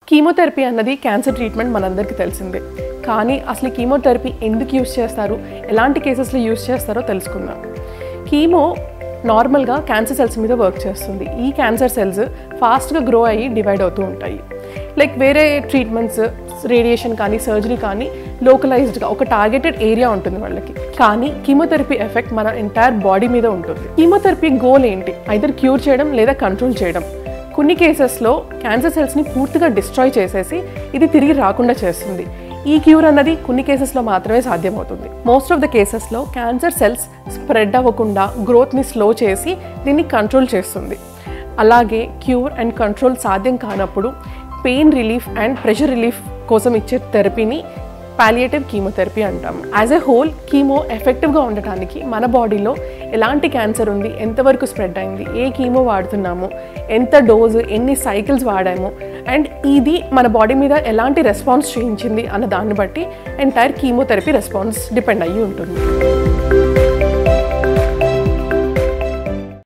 chemotherapy అన్నది cancer treatment మనందరికీ తెలిసిందే కానీ అసలు కీమోథెరపీ ఎందుకు యూస్ చేస్తారు ఎలాంటి కేసెస్లో యూస్ చేస్తారో తెలుసుకుందాం కీమో నార్మల్గా క్యాన్సర్ సెల్స్ మీద వర్క్ చేస్తుంది ఈ క్యాన్సర్ సెల్స్ ఫాస్ట్గా గ్రో అయ్యి డివైడ్ అవుతూ ఉంటాయి లైక్ వేరే ట్రీట్మెంట్స్ రేడియేషన్ కానీ సర్జరీ కానీ లోకలైజ్డ్గా ఒక టార్గెటెడ్ ఏరియా ఉంటుంది వాళ్ళకి కానీ కీమోథెరపీ ఎఫెక్ట్ మన ఎంటైర్ బాడీ మీద ఉంటుంది కీమోథెరపీ గోల్ ఏంటి ఐదర్ క్యూర్ చేయడం లేదా కంట్రోల్ చేయడం కొన్ని కేసెస్లో క్యాన్సర్ సెల్స్ని పూర్తిగా డిస్ట్రాయ్ చేసేసి ఇది తిరిగి రాకుండా చేస్తుంది ఈ క్యూర్ అన్నది కొన్ని కేసెస్లో మాత్రమే సాధ్యమవుతుంది మోస్ట్ ఆఫ్ ద కేసెస్లో క్యాన్సర్ సెల్స్ స్ప్రెడ్ అవ్వకుండా గ్రోత్ని స్లో చేసి దీన్ని కంట్రోల్ చేస్తుంది అలాగే క్యూర్ అండ్ కంట్రోల్ సాధ్యం కానప్పుడు pain relief and pressure relief కోసం ఇచ్చే థెరపీని పాలియేటివ్ కీమోథెరపీ అంటాము యాజ్ ఎ హోల్ కీమో ఎఫెక్టివ్గా ఉండటానికి మన బాడీలో ఎలాంటి క్యాన్సర్ ఉంది ఎంతవరకు స్ప్రెడ్ అయింది ఏ కీమో వాడుతున్నాము ఎంత డోసు ఎన్ని సైకిల్స్ వాడాము అండ్ ఇది మన బాడీ మీద ఎలాంటి రెస్పాన్స్ చేయించింది అన్న దాన్ని బట్టి ఎంటైర్ కీమోథెరపీ రెస్పాన్స్ డిపెండ్ అయ్యి ఉంటుంది